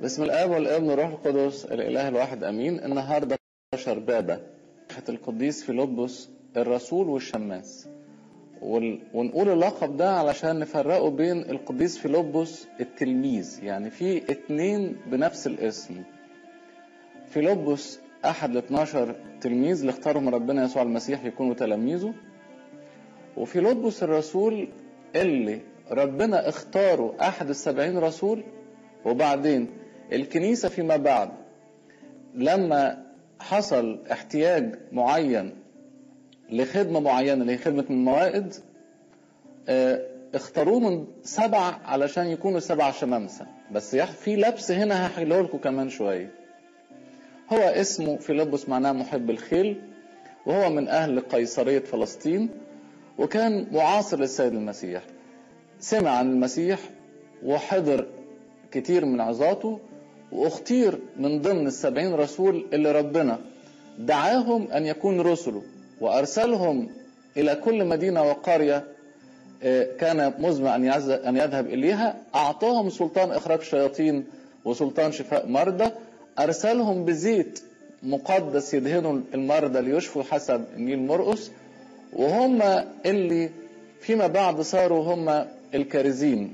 بسم الاب والابن والروح القدس الاله الواحد امين النهارده 12 بابا القديس فيلبس الرسول والشماس وال... ونقول اللقب ده علشان نفرقه بين القديس فيلبس التلميذ يعني في اتنين بنفس الاسم فيلبس احد ال 12 تلميذ اللي اختارهم ربنا يسوع المسيح يكونوا تلاميذه وفيلبس الرسول اللي ربنا اختاره احد السبعين رسول وبعدين الكنيسة فيما بعد لما حصل احتياج معين لخدمة معينة اللي هي خدمة من الموائد اه اختاروه من سبع علشان يكونوا سبع شمامسة بس في لبس هنا هحكيه لكم كمان شوية هو اسمه فيلبس معناه محب الخيل وهو من أهل قيصرية فلسطين وكان معاصر للسيد المسيح سمع عن المسيح وحضر كتير من عظاته واختير من ضمن السبعين رسول اللي ربنا دعاهم أن يكون رسله وأرسلهم إلى كل مدينة وقرية كان مزمع أن يذهب إليها أعطاهم سلطان إخراج شياطين وسلطان شفاء مرضى أرسلهم بزيت مقدس يدهنوا المرضى ليشفوا حسب النيل مرقس وهم اللي فيما بعد صاروا هم الكارزين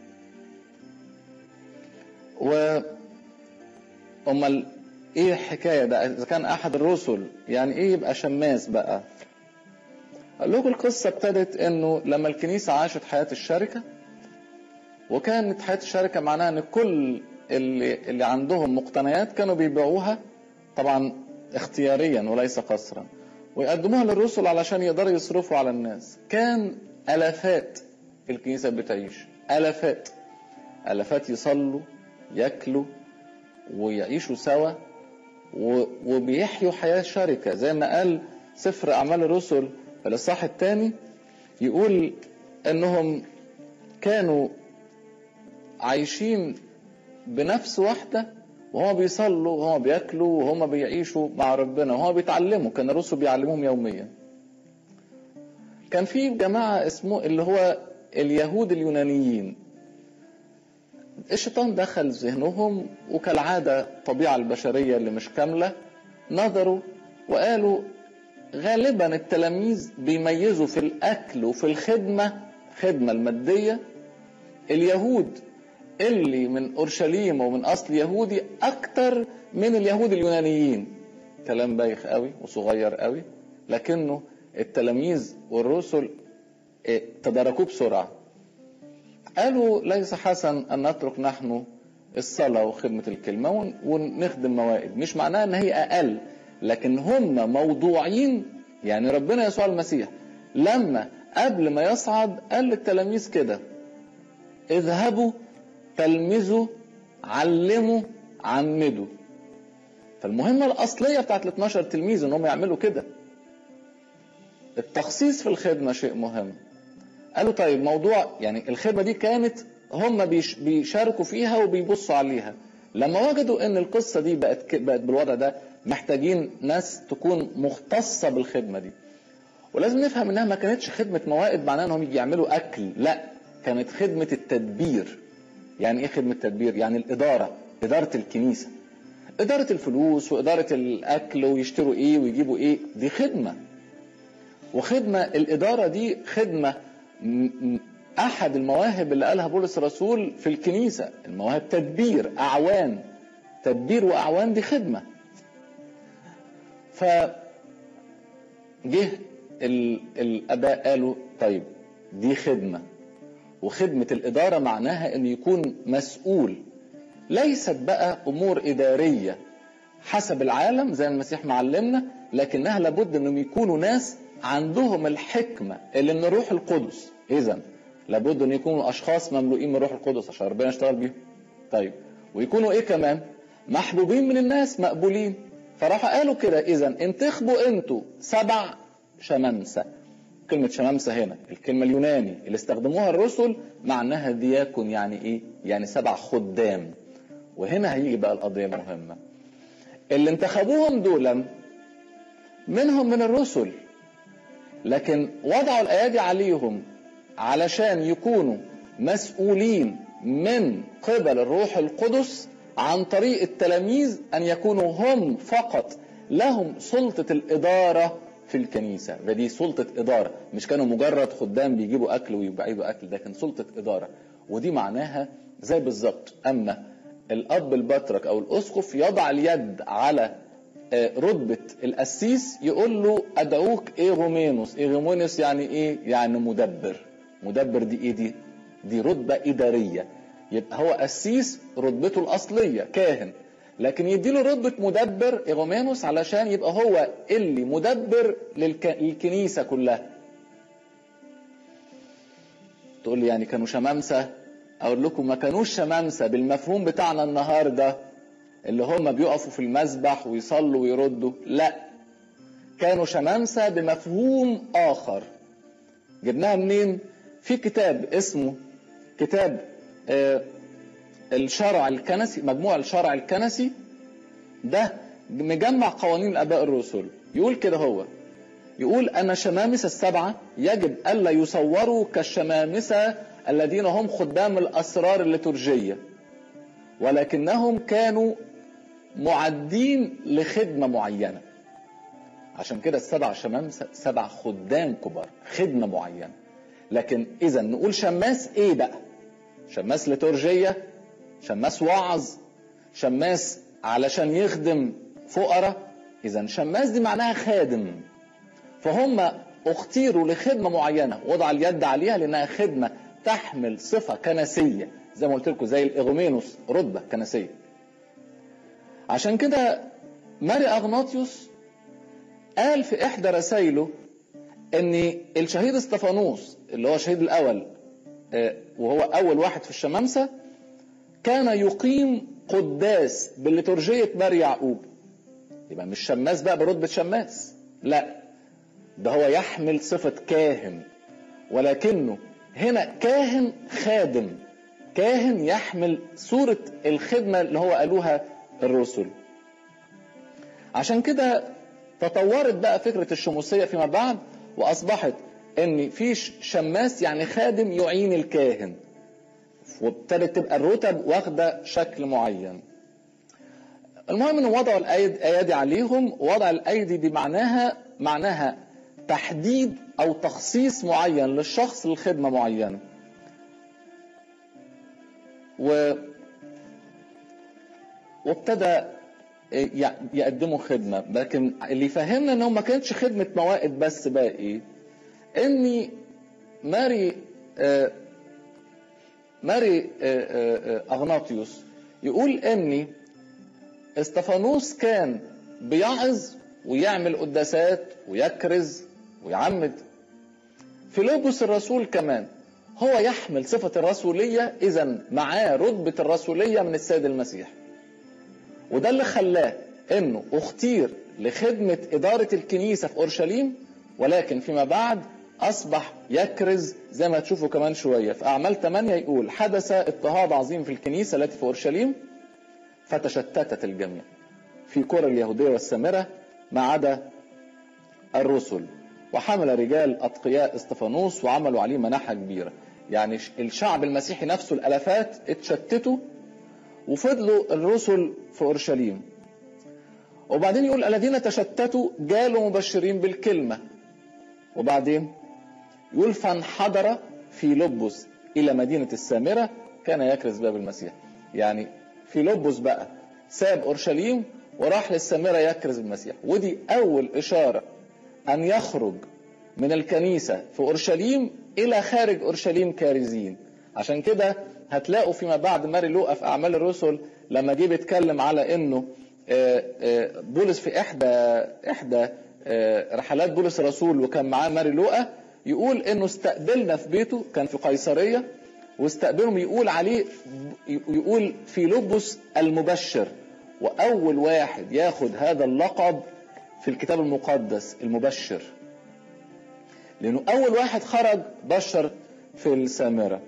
و امال ايه الحكايه ده اذا كان احد الرسل يعني ايه يبقى شماس بقى اقول لكم القصه ابتدت انه لما الكنيسه عاشت حياه الشركه وكانت حياه الشركه معناها ان كل اللي اللي عندهم مقتنيات كانوا بيبيعوها طبعا اختياريا وليس قصرا ويقدموها للرسل علشان يقدروا يصرفوا على الناس كان الافات الكنيسه بتعيش الافات الافات يصلوا ياكلوا ويعيشوا سوا وبيحيوا حياة شركة زي ما قال سفر أعمال الرسل في الإصحاح الثاني يقول إنهم كانوا عايشين بنفس واحدة وهما بيصلوا وهما بياكلوا وهما بيعيشوا مع ربنا وهما بيتعلموا كان الرسل بيعلموهم يوميا كان في جماعة اسمه اللي هو اليهود اليونانيين الشيطان دخل ذهنهم وكالعادة الطبيعة البشرية اللي مش كاملة نظروا وقالوا غالبا التلاميذ بيميزوا في الأكل وفي الخدمة خدمة المادية اليهود اللي من أورشليم ومن أصل يهودي أكتر من اليهود اليونانيين كلام بايخ قوي وصغير قوي لكنه التلاميذ والرسل تداركوه بسرعه قالوا ليس حسن أن نترك نحن الصلاة وخدمة الكلمة ونخدم موائد مش معناها أن هي أقل لكن هم موضوعين يعني ربنا يسوع المسيح لما قبل ما يصعد قال للتلاميذ كده اذهبوا تلمذوا علموا عمدوا فالمهمة الأصلية بتاعت ال 12 تلميذ إن هم يعملوا كده التخصيص في الخدمة شيء مهم قالوا طيب موضوع يعني الخدمه دي كانت هم بيشاركوا فيها وبيبصوا عليها لما وجدوا ان القصه دي بقت بقت بالوضع ده محتاجين ناس تكون مختصه بالخدمه دي ولازم نفهم انها ما كانتش خدمه موائد معناها انهم يجي يعملوا اكل لا كانت خدمه التدبير يعني ايه خدمه التدبير يعني الاداره اداره الكنيسه اداره الفلوس واداره الاكل ويشتروا ايه ويجيبوا ايه دي خدمه وخدمه الاداره دي خدمه احد المواهب اللي قالها بولس الرسول في الكنيسه المواهب تدبير اعوان تدبير واعوان دي خدمه ف جه الاباء قالوا طيب دي خدمه وخدمه الاداره معناها ان يكون مسؤول ليست بقى امور اداريه حسب العالم زي ما المسيح معلمنا لكنها لابد انهم يكونوا ناس عندهم الحكمة اللي من الروح القدس إذا لابد أن يكونوا أشخاص مملوئين من الروح القدس عشان ربنا يشتغل بيهم طيب ويكونوا إيه كمان محبوبين من الناس مقبولين فراحوا قالوا كده إذا انتخبوا أنتوا سبع شمامسة كلمة شمامسة هنا الكلمة اليوناني اللي استخدموها الرسل معناها دياكون يعني إيه يعني سبع خدام وهنا هيجي بقى القضية المهمة اللي انتخبوهم دولا منهم من الرسل لكن وضعوا الايادي عليهم علشان يكونوا مسؤولين من قبل الروح القدس عن طريق التلاميذ ان يكونوا هم فقط لهم سلطه الاداره في الكنيسه فدي سلطه اداره مش كانوا مجرد خدام بيجيبوا اكل ويبعدوا اكل ده كان سلطه اداره ودي معناها زي بالظبط اما الاب البطرك او الاسقف يضع اليد على رتبة القسيس يقول له أدعوك إيغومينوس إيغومينوس يعني إيه؟ يعني مدبر مدبر دي إيه دي؟ دي رتبة إدارية يبقى هو قسيس رتبته الأصلية كاهن لكن يديله رتبة مدبر إيغومينوس علشان يبقى هو اللي مدبر للكنيسة كلها تقول لي يعني كانوا شمامسة أقول لكم ما كانوش شمامسة بالمفهوم بتاعنا النهارده اللي هم بيقفوا في المسبح ويصلوا ويردوا لا كانوا شمامسة بمفهوم آخر جبناها منين في كتاب اسمه كتاب آه الشرع الكنسي مجموع الشرع الكنسي ده مجمع قوانين الآباء الرسل يقول كده هو يقول أن الشمامسة السبعة يجب ألا يصوروا كالشمامسة الذين هم خدام الأسرار الليتورجية ولكنهم كانوا معدين لخدمة معينة عشان كده السبع شمامسة سبع خدام كبار خدمة معينة لكن إذا نقول شماس إيه بقى شماس لتورجية شماس وعظ شماس علشان يخدم فقراء إذا شماس دي معناها خادم فهم اختيروا لخدمة معينة وضع اليد عليها لأنها خدمة تحمل صفة كنسية زي ما قلت لكم زي الإغومينوس رتبة كنسية عشان كده ماري أغناطيوس قال في إحدى رسائله إن الشهيد استفانوس اللي هو الشهيد الأول وهو أول واحد في الشمامسة كان يقيم قداس بليتورجية ماري يعقوب يبقى مش شماس بقى برتبة شماس لا ده هو يحمل صفة كاهن ولكنه هنا كاهن خادم كاهن يحمل صورة الخدمة اللي هو قالوها الرسل عشان كده تطورت بقى فكرة الشموسية فيما بعد وأصبحت إن في شماس يعني خادم يعين الكاهن وابتدت تبقى الرتب واخدة شكل معين المهم ان وضعوا الايادي عليهم وضع الايدي دي معناها معناها تحديد او تخصيص معين للشخص لخدمه معينه و وابتدى يقدموا خدمه لكن اللي يفهمنا انه ما كانتش خدمه موائد بس بقى ايه اني ماري آه ماري آه آه اغناطيوس يقول اني استفانوس كان بيعظ ويعمل قداسات ويكرز ويعمد فيلبس الرسول كمان هو يحمل صفة الرسولية إذا معاه رتبة الرسولية من السيد المسيح وده اللي خلاه إنه اختير لخدمة إدارة الكنيسة في أورشليم ولكن فيما بعد أصبح يكرز زي ما تشوفوا كمان شوية في أعمال 8 يقول حدث اضطهاد عظيم في الكنيسة التي في أورشليم فتشتتت الجميع في قرى اليهودية والسامرة ما عدا الرسل وحمل رجال أتقياء استفانوس وعملوا عليه مناحة كبيرة يعني الشعب المسيحي نفسه الألفات اتشتتوا وفضلوا الرسل في أورشليم وبعدين يقول الذين تشتتوا جالوا مبشرين بالكلمة وبعدين يقول فانحدر في لبس إلى مدينة السامرة كان يكرز باب المسيح يعني في لبس بقى ساب أورشليم وراح للسامرة يكرز المسيح ودي أول إشارة أن يخرج من الكنيسة في أورشليم إلى خارج أورشليم كارزين عشان كده هتلاقوا فيما بعد ماري لوقا في أعمال الرسل لما جه بيتكلم على إنه بولس في إحدى إحدى رحلات بولس الرسول وكان معاه ماري لوقا يقول إنه استقبلنا في بيته كان في قيصرية واستقبلهم يقول عليه يقول في لبس المبشر وأول واحد ياخد هذا اللقب في الكتاب المقدس المبشر لأنه أول واحد خرج بشر في السامرة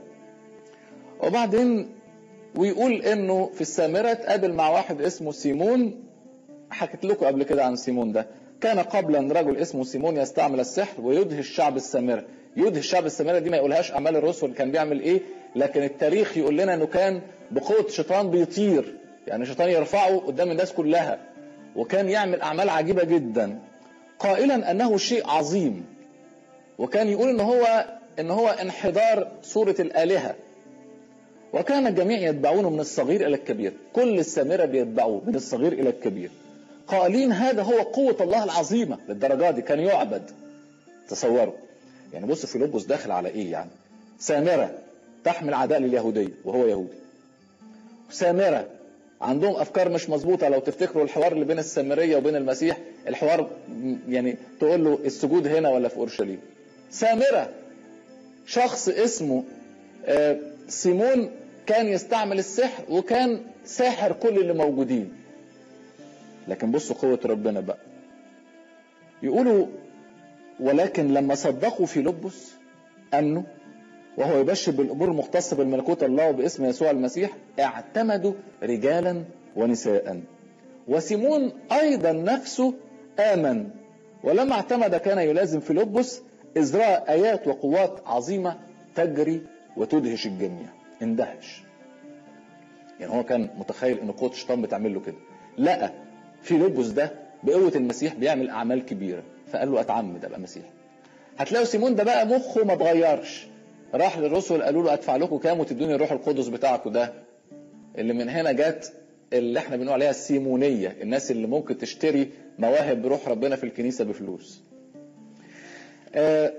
وبعدين ويقول إنه في السامرة اتقابل مع واحد اسمه سيمون حكيت لكم قبل كده عن سيمون ده كان قبلا رجل اسمه سيمون يستعمل السحر ويدهش الشعب السامرة يدهش الشعب السامرة دي ما يقولهاش أعمال الرسل كان بيعمل إيه لكن التاريخ يقول لنا إنه كان بقوة الشيطان بيطير يعني الشيطان يرفعه قدام الناس كلها وكان يعمل اعمال عجيبه جدا قائلا انه شيء عظيم وكان يقول ان هو ان هو انحدار صوره الالهه وكان الجميع يتبعونه من الصغير الى الكبير كل السامره بيتبعوه من الصغير الى الكبير قائلين هذا هو قوه الله العظيمه للدرجه دي كان يعبد تصوروا يعني بص فيلبس داخل على ايه يعني سامره تحمل عداء لليهوديه وهو يهودي سامره عندهم افكار مش مظبوطه لو تفتكروا الحوار اللي بين السامريه وبين المسيح الحوار يعني تقول له السجود هنا ولا في اورشليم سامره شخص اسمه سيمون كان يستعمل السحر وكان ساحر كل اللي موجودين لكن بصوا قوة ربنا بقى يقولوا ولكن لما صدقوا في لبس أمنوا وهو يبشر بالأمور المختصة بالملكوت الله وباسم يسوع المسيح اعتمدوا رجالا ونساء وسيمون أيضا نفسه آمن ولما اعتمد كان يلازم في لبس إذ رأى آيات وقوات عظيمة تجري وتدهش الجميع اندهش يعني هو كان متخيل ان قوه الشيطان بتعمل له كده لقى في لبس ده بقوه المسيح بيعمل اعمال كبيره فقال له اتعمد ابقى مسيح هتلاقوا سيمون ده بقى مخه ما اتغيرش راح للرسل قالوا له ادفع لكم كام وتدوني الروح القدس بتاعكم ده اللي من هنا جت اللي احنا بنقول عليها السيمونيه الناس اللي ممكن تشتري مواهب بروح ربنا في الكنيسه بفلوس آه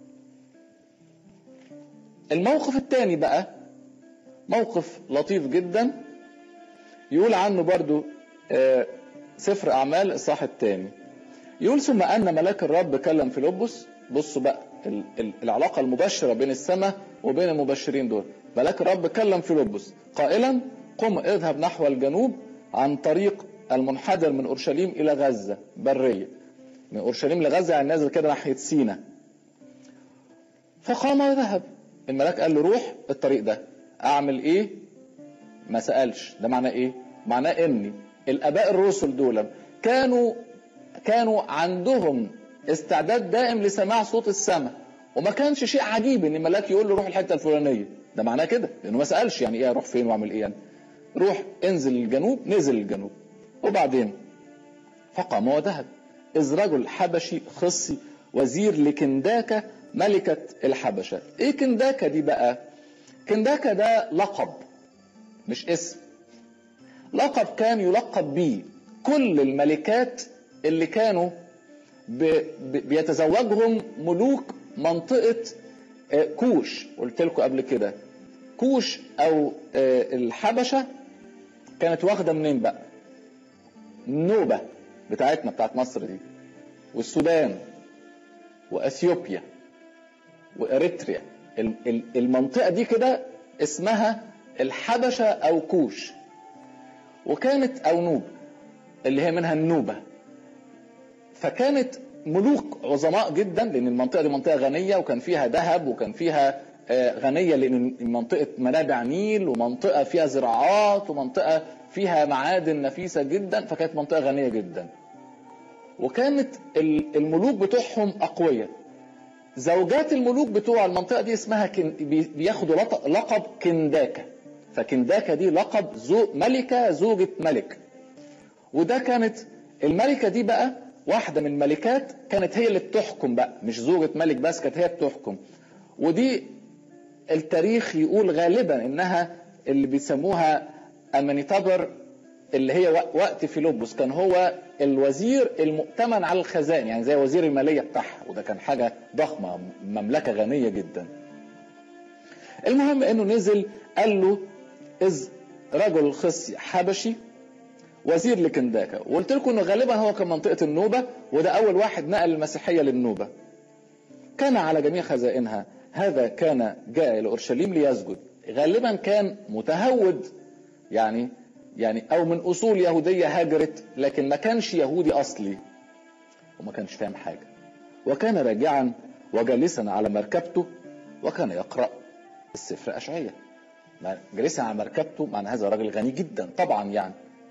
الموقف الثاني بقى موقف لطيف جدا يقول عنه برضو سفر أعمال الصح الثاني يقول ثم أن ملاك الرب كلم فيلبس بصوا بقى العلاقة المباشرة بين السماء وبين المبشرين دول ملاك الرب كلم فيلبس قائلا قم اذهب نحو الجنوب عن طريق المنحدر من أورشليم إلى غزة برية من أورشليم لغزة يعني نازل كده ناحية سينا فقام وذهب الملاك قال له روح الطريق ده اعمل ايه ما سالش ده معناه ايه معناه اني الاباء الرسل دول كانوا كانوا عندهم استعداد دائم لسماع صوت السماء وما كانش شيء عجيب ان الملاك يقول له روح الحته الفلانيه ده معناه كده لانه ما سالش يعني ايه اروح فين واعمل ايه يعني روح انزل الجنوب نزل الجنوب وبعدين فقام وذهب اذ رجل حبشي خصي وزير لكنداكه ملكة الحبشة ايه كنداكا دي بقى كنداكا ده لقب مش اسم لقب كان يلقب بيه كل الملكات اللي كانوا بيتزوجهم ملوك منطقة كوش قلت لكم قبل كده كوش او الحبشة كانت واخدة منين بقى النوبة بتاعتنا بتاعت مصر دي والسودان واثيوبيا واريتريا المنطقه دي كده اسمها الحبشه او كوش وكانت او نوب اللي هي منها النوبه فكانت ملوك عظماء جدا لان المنطقه دي منطقه غنيه وكان فيها ذهب وكان فيها غنيه لان منطقه منابع نيل ومنطقه فيها زراعات ومنطقه فيها معادن نفيسه جدا فكانت منطقه غنيه جدا وكانت الملوك بتوعهم اقوياء زوجات الملوك بتوع المنطقه دي اسمها كن... بياخدوا لقب كنداكه فكنداكه دي لقب زو... ملكه زوجة ملك وده كانت الملكه دي بقى واحده من الملكات كانت هي اللي بتحكم بقى مش زوجة ملك بس كانت هي بتحكم ودي التاريخ يقول غالبا انها اللي بيسموها امنيتابر اللي هي وقت فيلبس كان هو الوزير المؤتمن على الخزائن يعني زي وزير الماليه بتاعها وده كان حاجه ضخمه مملكه غنيه جدا. المهم انه نزل قال له اذ رجل خصي حبشي وزير لكنداكا وقلت لكم انه غالبا هو كان منطقه النوبه وده اول واحد نقل المسيحيه للنوبه. كان على جميع خزائنها هذا كان جاء الى اورشليم ليسجد غالبا كان متهود يعني يعني او من اصول يهوديه هاجرت لكن ما كانش يهودي اصلي وما كانش فاهم حاجه وكان راجعا وجالسا على مركبته وكان يقرا السفر اشعياء جالسا على مركبته معنى هذا راجل غني جدا طبعا يعني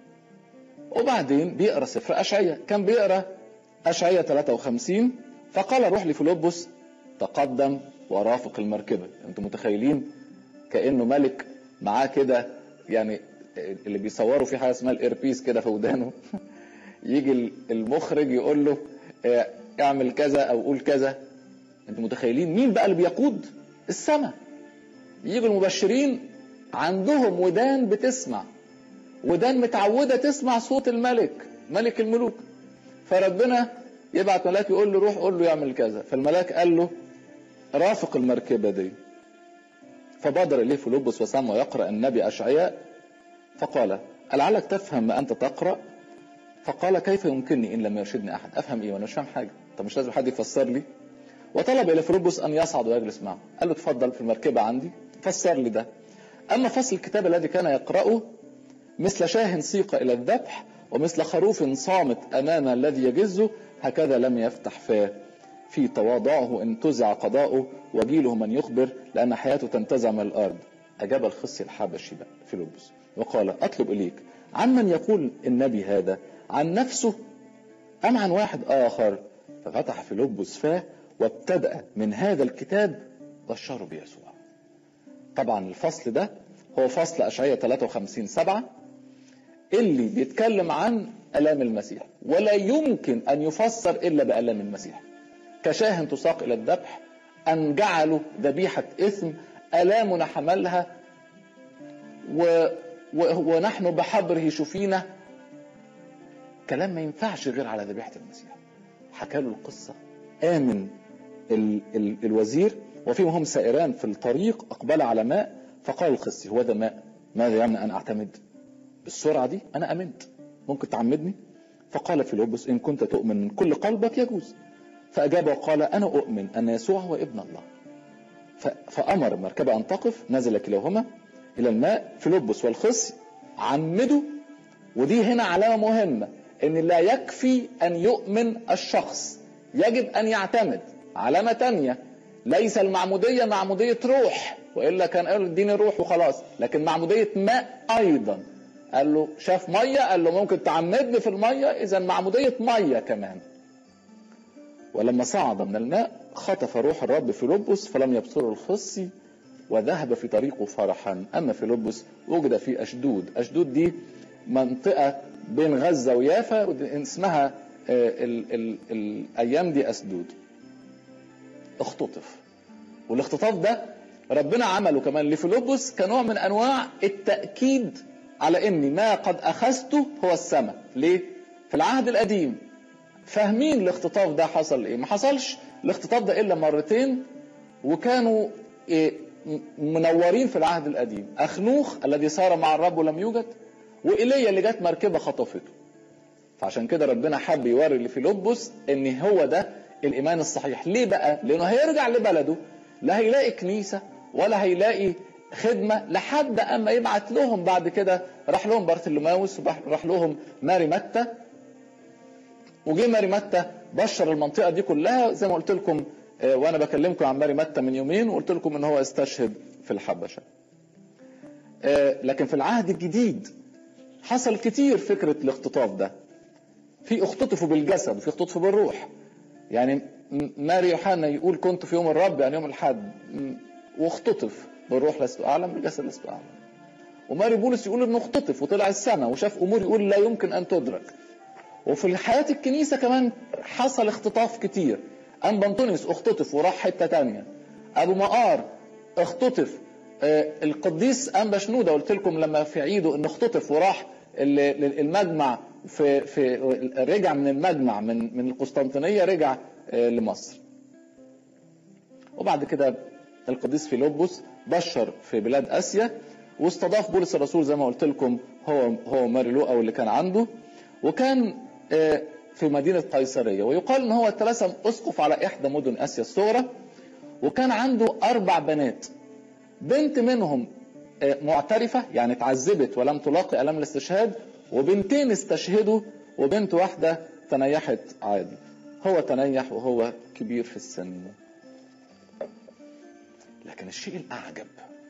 وبعدين بيقرا سفر اشعياء كان بيقرا اشعياء 53 فقال روح لفيلبس تقدم ورافق المركبه انتم متخيلين كانه ملك معاه كده يعني اللي بيصوروا في حاجه اسمها الايربيس كده في ودانه يجي المخرج يقول له اه، اعمل كذا او قول كذا انتوا متخيلين مين بقى اللي بيقود السماء يجوا المبشرين عندهم ودان بتسمع ودان متعودة تسمع صوت الملك ملك الملوك فربنا يبعت ملاك يقول له روح قول له يعمل كذا فالملاك قال له رافق المركبة دي فبادر إليه فيلبس وسمع يقرأ النبي أشعياء فقال ألعلك تفهم ما أنت تقرأ فقال كيف يمكنني إن لم يرشدني أحد أفهم إيه وأنا مش فاهم حاجة طب مش لازم حد يفسر لي وطلب إلى فيلبس أن يصعد ويجلس معه قال له اتفضل في المركبة عندي فسر لي ده أما فصل الكتاب الذي كان يقرأه مثل شاه سيق إلى الذبح ومثل خروف صامت أمام الذي يجزه هكذا لم يفتح فاه في تواضعه انتزع قضاؤه وجيله من يخبر لأن حياته تنتزع من الأرض أجاب الخصي الحبشي بقى فيلبس وقال أطلب إليك عمن يقول النبي هذا عن نفسه أم عن واحد آخر ففتح فيلبس فاه وابتدأ من هذا الكتاب بشره بيسوع طبعا الفصل ده هو فصل أشعية 53 سبعة اللي بيتكلم عن ألام المسيح ولا يمكن أن يفسر إلا بألام المسيح كشاه تساق إلى الذبح أن جعلوا ذبيحة إثم ألامنا حملها و... و... ونحن بحبره شفينا كلام ما ينفعش غير على ذبيحة المسيح حكى له القصة آمن ال... ال... الوزير وفيهم هم سائران في الطريق أقبل على ماء فقال الخصي هو ده ماء ماذا يمنع أن أعتمد بالسرعة دي أنا أمنت ممكن تعمدني فقال فيلبس إن كنت تؤمن من كل قلبك يجوز فأجاب وقال أنا أؤمن أن يسوع هو ابن الله فأمر المركبة أن تقف نزل كلاهما إلى الماء فيلبس والخصي عمدوا ودي هنا علامة مهمة إن لا يكفي أن يؤمن الشخص يجب أن يعتمد علامة تانية ليس المعمودية معمودية روح وإلا كان قال اديني روح وخلاص لكن معمودية ماء أيضا قال له شاف مية قال له ممكن تعمدني في المية إذا معمودية مية كمان ولما صعد من الماء خطف روح الرب فيلبس فلم يبصره الخصي وذهب في طريقه فرحا أما فيلبس وجد في أشدود أشدود دي منطقة بين غزة ويافا اسمها ال ال الأيام دي أسدود اختطف والاختطاف ده ربنا عمله كمان لفيلبس كنوع من أنواع التأكيد على ان ما قد اخذته هو السماء ليه في العهد القديم فاهمين الاختطاف ده حصل ايه ما حصلش الاختطاف ده الا مرتين وكانوا إيه منورين في العهد القديم اخنوخ الذي صار مع الرب ولم يوجد وايليا اللي جت مركبه خطفته فعشان كده ربنا حب يوري لفيلبس ان هو ده الايمان الصحيح ليه بقى لانه هيرجع لبلده لا هيلاقي كنيسه ولا هيلاقي خدمة لحد أما يبعت لهم بعد كده راح لهم بارثلماوس وراح لهم ماري متى وجه ماري متى بشر المنطقة دي كلها زي ما قلت لكم وأنا بكلمكم عن ماري متى من يومين وقلت لكم إن هو استشهد في الحبشة لكن في العهد الجديد حصل كتير فكرة الاختطاف ده في اختطفوا بالجسد وفي اختطفوا بالروح يعني ماري يوحنا يقول كنت في يوم الرب يعني يوم الحد واختطف بالروح لست اعلم بالجسد لست اعلم وماري بولس يقول انه اختطف وطلع السماء وشاف امور يقول لا يمكن ان تدرك وفي حياة الكنيسة كمان حصل اختطاف كتير أم بنطونيوس اختطف وراح حتة تانية أبو مقار اختطف آه القديس أنبا شنودة قلت لكم لما في عيده انه اختطف وراح المجمع في في رجع من المجمع من من القسطنطينية رجع آه لمصر وبعد كده القديس فيلبس بشر في بلاد اسيا واستضاف بولس الرسول زي ما قلت لكم هو هو ماري لوقا واللي كان عنده وكان في مدينه قيصريه ويقال ان هو اترسم اسقف على احدى مدن اسيا الصغرى وكان عنده اربع بنات بنت منهم معترفه يعني اتعذبت ولم تلاقي الام الاستشهاد وبنتين استشهدوا وبنت واحده تنيحت عادي هو تنيح وهو كبير في السن لكن الشيء الأعجب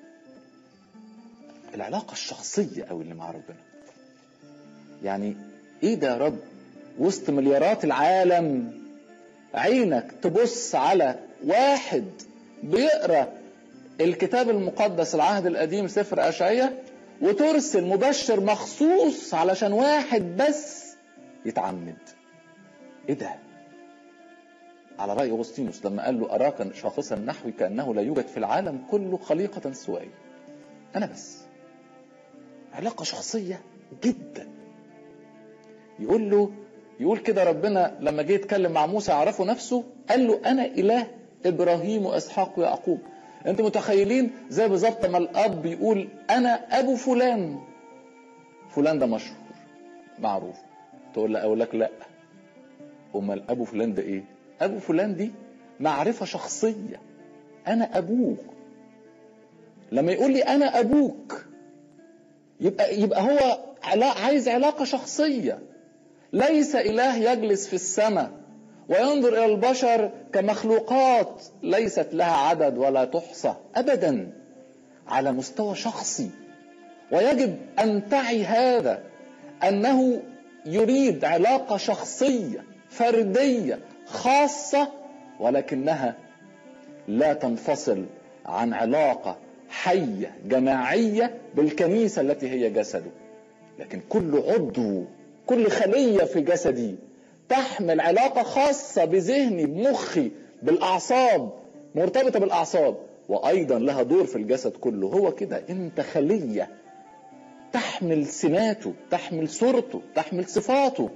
العلاقة الشخصية أو اللي مع ربنا يعني إيه ده يا رب وسط مليارات العالم عينك تبص على واحد بيقرأ الكتاب المقدس العهد القديم سفر أشعية وترسل مبشر مخصوص علشان واحد بس يتعمد ايه ده على رأي أغسطينوس لما قال له أراك شاخصا نحوي كأنه لا يوجد في العالم كله خليقة سوائي أنا بس علاقة شخصية جدا يقول له يقول كده ربنا لما جه يتكلم مع موسى عرفه نفسه قال له أنا إله إبراهيم وإسحاق ويعقوب أنتوا متخيلين زي بالظبط ما الأب يقول أنا أبو فلان فلان ده مشهور معروف تقول له أقول لك لأ أمال أبو فلان ده إيه؟ أبو فلان دي معرفة شخصية أنا أبوك لما يقول لي أنا أبوك يبقى يبقى هو عايز علاقة شخصية ليس إله يجلس في السماء وينظر إلى البشر كمخلوقات ليست لها عدد ولا تحصى أبدا على مستوى شخصي ويجب أن تعي هذا أنه يريد علاقة شخصية فردية خاصة ولكنها لا تنفصل عن علاقة حية جماعية بالكنيسة التي هي جسده لكن كل عضو كل خلية في جسدي تحمل علاقة خاصة بذهني بمخي بالأعصاب مرتبطة بالأعصاب وأيضا لها دور في الجسد كله هو كده أنت خلية تحمل سماته تحمل صورته تحمل صفاته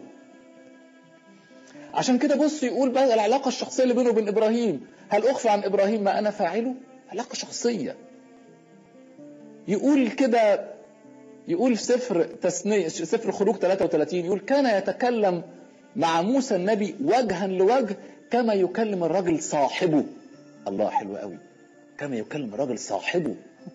عشان كده بص يقول بقى العلاقة الشخصية اللي بينه وبين إبراهيم هل أخفى عن إبراهيم ما أنا فاعله علاقة شخصية يقول كده يقول في سفر تثنية سفر خروج 33 يقول كان يتكلم مع موسى النبي وجها لوجه كما يكلم الرجل صاحبه الله حلو قوي كما يكلم الرجل صاحبه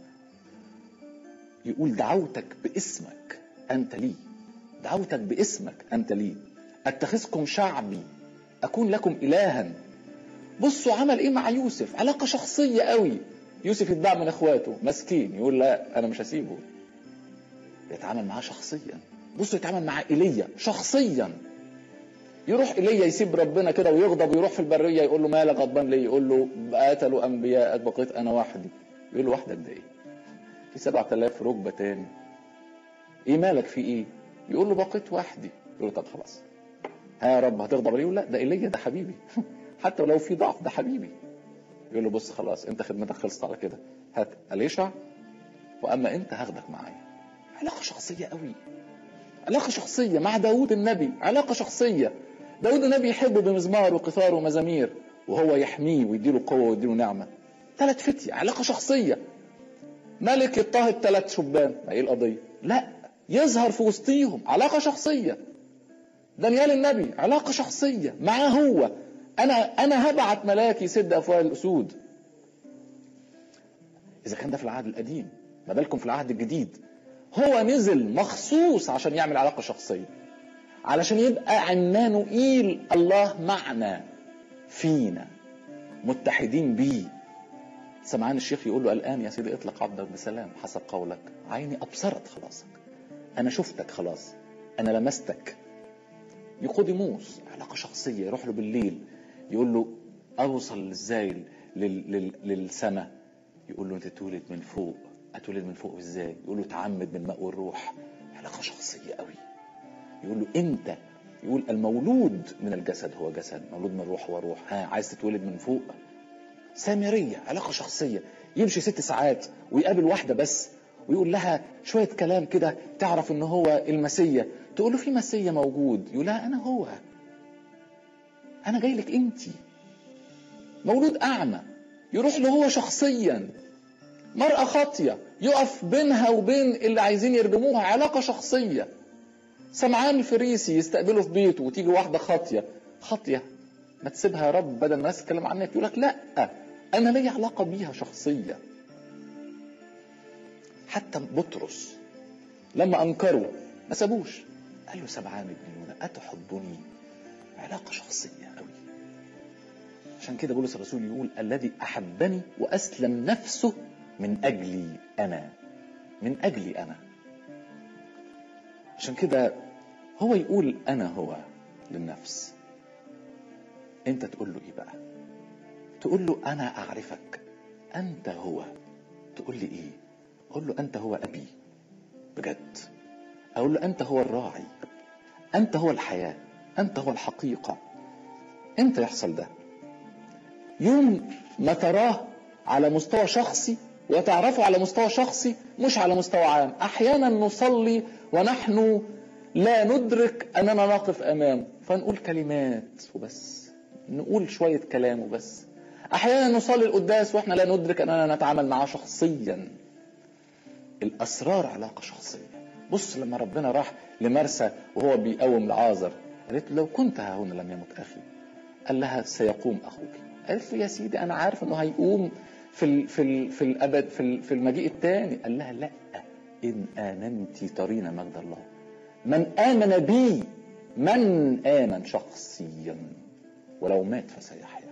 يقول دعوتك باسمك أنت لي دعوتك باسمك أنت لي اتخذكم شعبي اكون لكم الها بصوا عمل ايه مع يوسف علاقة شخصية قوي يوسف يتباع من اخواته مسكين يقول لا انا مش هسيبه يتعامل معاه شخصيا بصوا يتعامل مع ايليا شخصيا يروح ايليا يسيب ربنا كده ويغضب ويروح في البريه يقول له مالك غضبان ليه يقول له قتلوا انبياءك بقيت انا وحدي يقول له وحدك ده ايه في 7000 ركبه تاني ايه مالك في ايه يقول له بقيت وحدي يقول له طب خلاص ها يا رب هتغضب عليه لا ده ايليا ده حبيبي حتى ولو في ضعف ده حبيبي يقول له بص خلاص انت خدمتك خلصت على كده هات اليشع واما انت هاخدك معايا علاقه شخصيه قوي علاقه شخصيه مع داوود النبي علاقه شخصيه داوود النبي يحبه بمزمار وقثار ومزامير وهو يحميه ويديله قوه ويديله نعمه ثلاث فتية علاقه شخصيه ملك يضطهد ثلاث شبان ما ايه القضيه لا يظهر في وسطيهم علاقه شخصيه دانيال النبي علاقة شخصية معاه هو أنا أنا هبعت ملاك يسد أفواه الأسود إذا كان ده في العهد القديم ما بالكم في العهد الجديد هو نزل مخصوص عشان يعمل علاقة شخصية علشان يبقى عمانوئيل الله معنا فينا متحدين بيه سمعان الشيخ يقول له الآن يا سيدي اطلق عبدك بسلام حسب قولك عيني أبصرت خلاصك أنا شفتك خلاص أنا لمستك نيقوديموس علاقة شخصية يروح له بالليل يقول له أوصل ازاي لل... لل... للسماء يقول له أنت تولد من فوق أتولد من فوق ازاي يقول له تعمد من ماء والروح علاقة شخصية قوي يقول له أنت يقول المولود من الجسد هو جسد مولود من الروح هو روح ها عايز تتولد من فوق سامرية علاقة شخصية يمشي ست ساعات ويقابل واحدة بس ويقول لها شوية كلام كده تعرف ان هو المسيا تقول له في مسيا موجود يقول لها انا هو انا جاي لك انت مولود اعمى يروح له هو شخصيا مرأة خاطية يقف بينها وبين اللي عايزين يرجموها علاقة شخصية سمعان الفريسي يستقبله في بيته وتيجي واحدة خاطية خاطية ما تسيبها يا رب بدل ما الناس تتكلم عنك يقول لك لا انا لي علاقة بيها شخصية حتى بطرس لما انكروا ما سابوش قال له سمعان ابن يونا اتحبني علاقة شخصية قوي عشان كده بولس الرسول يقول الذي احبني واسلم نفسه من اجلي انا من اجلي انا عشان كده هو يقول انا هو للنفس انت تقول له ايه بقى تقول له انا اعرفك انت هو تقول لي ايه قول له انت هو ابي بجد اقول له انت هو الراعي انت هو الحياه انت هو الحقيقه امتى يحصل ده يوم ما تراه على مستوى شخصي وتعرفه على مستوى شخصي مش على مستوى عام احيانا نصلي ونحن لا ندرك اننا نقف امامه فنقول كلمات وبس نقول شويه كلام وبس احيانا نصلي القداس واحنا لا ندرك اننا نتعامل معاه شخصيا الاسرار علاقه شخصيه بص لما ربنا راح لمرسى وهو بيقوم لعازر قالت له لو كنت ها هنا لم يمت اخي قال لها سيقوم اخوك قالت له يا سيدي انا عارف انه هيقوم في ال في ال في الابد في, ال في المجيء الثاني قال لها لا ان امنت ترين مجد الله من امن بي من امن شخصيا ولو مات فسيحيا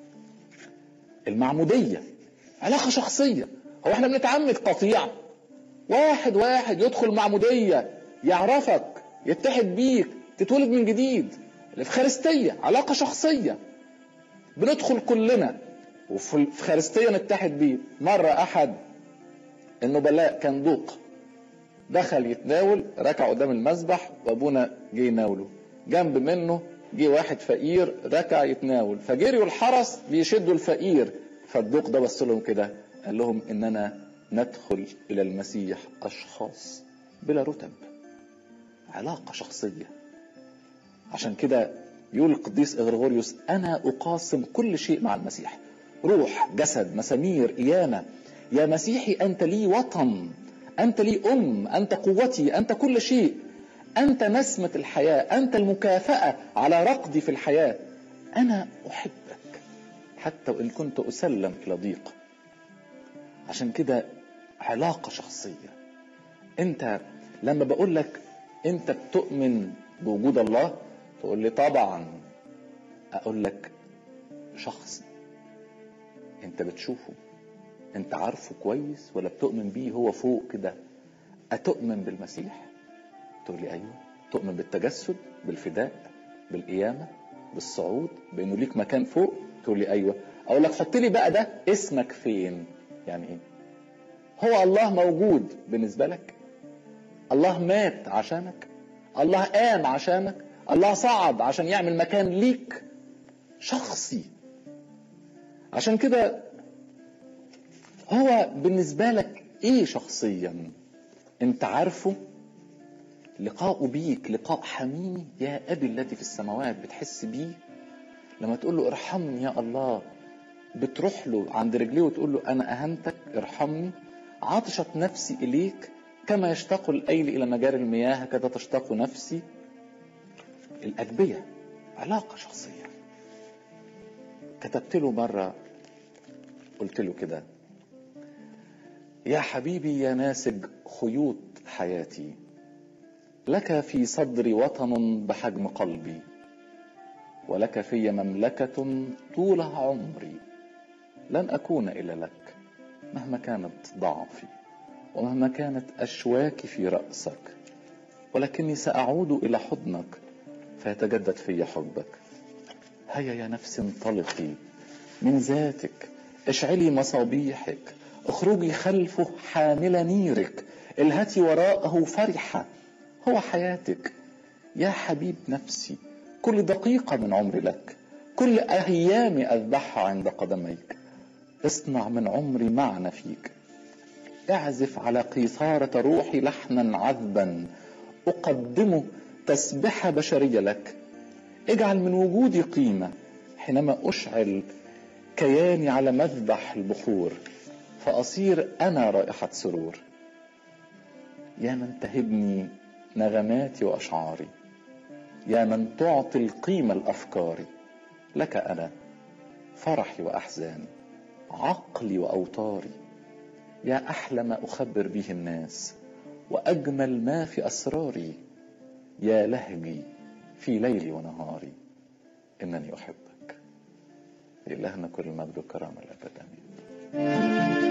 المعموديه علاقه شخصيه هو احنا بنتعمد قطيع واحد واحد يدخل معموديه يعرفك يتحد بيك تتولد من جديد الافخارستيه علاقه شخصيه بندخل كلنا وفي الافخارستيه نتحد بيه مره احد النبلاء كان دوق دخل يتناول ركع قدام المذبح وابونا جه يناوله جنب منه جه واحد فقير ركع يتناول فجريوا الحرس بيشدوا الفقير فالدوق ده بص لهم كده قال لهم اننا ندخل الى المسيح اشخاص بلا رتب علاقه شخصيه عشان كده يقول القديس اغريغوريوس انا اقاسم كل شيء مع المسيح روح جسد مسامير قيامه يا مسيحي انت لي وطن انت لي ام انت قوتي انت كل شيء انت نسمه الحياه انت المكافاه على رقدي في الحياه انا احبك حتى وان كنت اسلم الى ضيق عشان كده علاقه شخصيه انت لما بقول لك انت بتؤمن بوجود الله تقول لي طبعا اقول لك شخص انت بتشوفه انت عارفه كويس ولا بتؤمن بيه هو فوق كده اتؤمن بالمسيح تقول لي ايوه تؤمن بالتجسد بالفداء بالقيامه بالصعود بانه ليك مكان فوق تقول لي ايوه اقول لك حط لي بقى ده اسمك فين يعني ايه هو الله موجود بالنسبه لك الله مات عشانك الله قام عشانك الله صعد عشان يعمل مكان ليك شخصي عشان كده هو بالنسبة لك ايه شخصيا انت عارفه لقاءه بيك لقاء حميمي يا ابي الذي في السماوات بتحس بيه لما تقول له ارحمني يا الله بتروح له عند رجليه وتقول له انا اهنتك ارحمني عطشت نفسي اليك كما يشتاق الايل الى مجاري المياه هكذا تشتاق نفسي الاجبيه علاقه شخصيه كتبت له مره قلت له كده يا حبيبي يا ناسج خيوط حياتي لك في صدري وطن بحجم قلبي ولك في مملكة طولها عمري لن أكون إلا لك مهما كانت ضعفي ومهما كانت أشواكي في رأسك ولكني سأعود إلى حضنك فيتجدد في حبك هيا يا نفس انطلقي من ذاتك اشعلي مصابيحك اخرجي خلفه حاملة نيرك الهتي وراءه فرحة هو حياتك يا حبيب نفسي كل دقيقة من عمري لك كل أيامي أذبحها عند قدميك اصنع من عمري معنى فيك اعزف على قيثارة روحي لحنا عذبا أقدمه تسبحة بشرية لك اجعل من وجودي قيمة حينما أشعل كياني على مذبح البخور فأصير أنا رائحة سرور يا من تهبني نغماتي وأشعاري يا من تعطي القيمة لأفكاري لك أنا فرحي وأحزاني عقلي وأوطاري يا أحلى ما أخبر به الناس وأجمل ما في أسراري يا لهجي في ليلي ونهاري إنني أحبك لإلهنا كل المجد والكرامة الأبد آمين